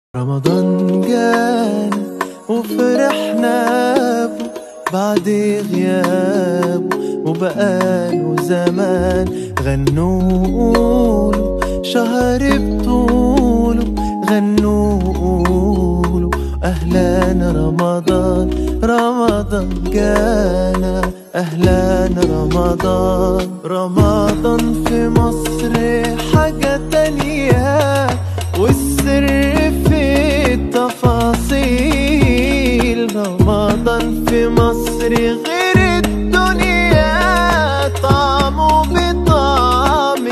رمضان جانا وفرحنا بو بعد غيابه وبقاله زمان غنوا وقولوا شهر بطوله غنوا وقولوا أهلا رمضان رمضان جانا أهلا رمضان رمضان في مصر حاجة تانية والسر في التفاصيل رمضان في مصر غير الدنيا طعمه بطعم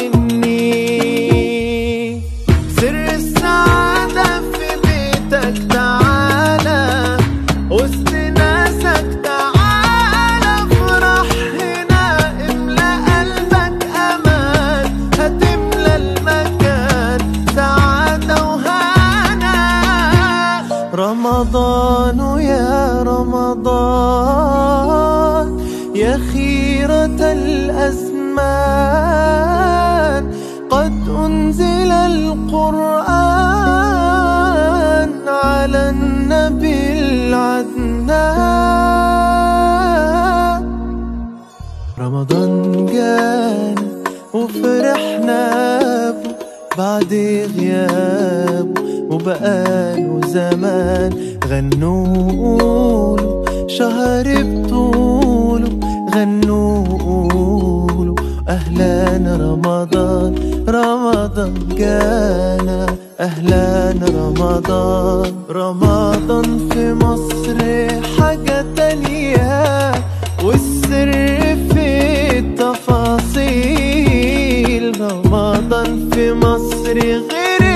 النيل سر السعادة في بيتك تعالى وسط ناسك تعالى افرح هنا املى قلبك امان هتملى المكان سعادة وهنا رمضان يا رمضان يا خيرة الأزمان قد أنزل القرآن على النبي العدنان رمضان جانا وفرحنا بو بعد غيابه وبقاله زمان غنوا وقولوا شهر بطوله غنوا وقولوا أهلا رمضان رمضان جانا أهلا رمضان رمضان في مصر حاجة تانية والسر في التفاصيل رمضان في مصر غير